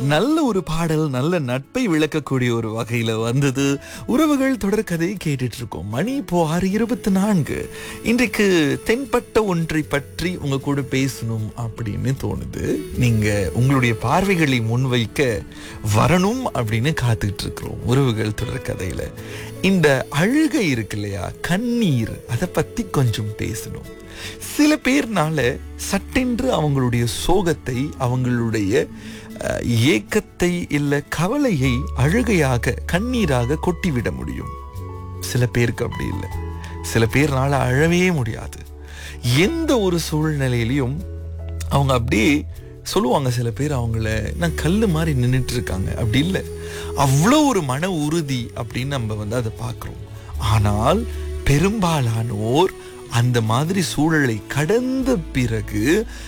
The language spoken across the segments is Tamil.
நல்ல ஒரு பாடல் நல்ல நட்பை விளக்கக்கூடிய ஒரு வகையில வந்தது உறவுகள் தொடர்கதை கேட்டுட்டு இருக்கோம் மணி இப்போ ஆறு இருபத்தி நான்கு இன்றைக்கு தென்பட்ட ஒன்றை பற்றி உங்க கூட பேசணும் அப்படின்னு தோணுது நீங்க உங்களுடைய பார்வைகளை முன்வைக்க வரணும் அப்படின்னு காத்துக்கிட்டு இருக்கிறோம் உறவுகள் தொடர்கதையில இந்த அழுகை இருக்கு இல்லையா கண்ணீர் அதை பத்தி கொஞ்சம் பேசணும் சில பேர்னால சட்டென்று அவங்களுடைய சோகத்தை அவங்களுடைய அஹ், ஏக்கத்தை இல்ல கவலையை அழுகையாக கண்ணீராக கொட்டிவிட முடியும் சில பேருக்கு அப்படி இல்லை சில பேர்னால அழவே முடியாது எந்த ஒரு சூழ்நிலையிலையும் அவங்க அப்படியே சொல்லுவாங்க சில பேர் அவங்கள நான் கல் மாதிரி நின்றுட்டு இருக்காங்க அப்படி இல்லை அவ்வளோ ஒரு மன உறுதி அப்படின்னு நம்ம வந்து அதை பார்க்குறோம் ஆனால் பெரும்பாலானோர் அந்த மாதிரி சூழலை கடந்த பிறகு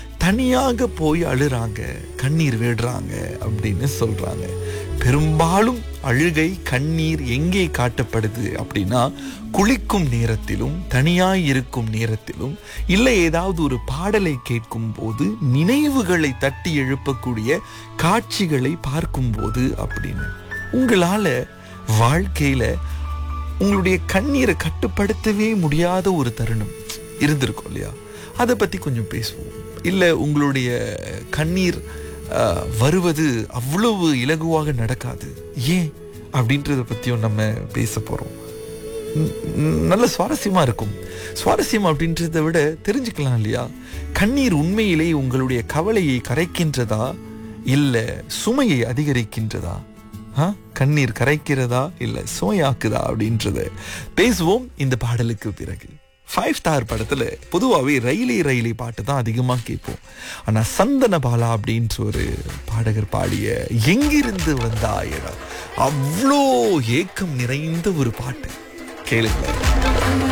தனியாக போய் அழுறாங்க கண்ணீர் விடுறாங்க அப்படின்னு சொல்றாங்க பெரும்பாலும் அழுகை கண்ணீர் எங்கே காட்டப்படுது அப்படின்னா குளிக்கும் நேரத்திலும் தனியாய் இருக்கும் நேரத்திலும் இல்லை ஏதாவது ஒரு பாடலை கேட்கும் போது நினைவுகளை தட்டி எழுப்பக்கூடிய காட்சிகளை பார்க்கும்போது அப்படின்னு உங்களால வாழ்க்கையில உங்களுடைய கண்ணீரை கட்டுப்படுத்தவே முடியாத ஒரு தருணம் இருந்திருக்கும் இல்லையா அதை பத்தி கொஞ்சம் பேசுவோம் இல்ல உங்களுடைய கண்ணீர் ஆஹ், வருவது அவ்வளவு இலகுவாக நடக்காது ஏன் அப்படின்றத பத்தியும் நம்ம பேச போறோம் ந- ந- நல்ல சுவாரஸ்யமா இருக்கும் சுவாரஸ்யம் அப்படின்றத விட தெரிஞ்சுக்கலாம் இல்லையா கண்ணீர் உண்மையிலே உங்களுடைய கவலையை கரைக்கின்றதா இல்ல சுமையை அதிகரிக்கின்றதா ஆ? கண்ணீர் கரைக்கிறதா இல்ல சுமையாக்குதா அப்படின்றத பேசுவோம் இந்த பாடலுக்கு பிறகு ஃபைவ் ஸ்டார் படத்துல பொதுவாகவே ரயிலே ரயிலே பாட்டு தான் அதிகமா கேட்போம் ஆனா சந்தன பாலா அப்படின்ற ஒரு பாடகர் பாடிய எங்கிருந்து வந்தாயடா அவ்வளோ ஏக்கம் நிறைந்த ஒரு பாட்டு கேளுங்களேன்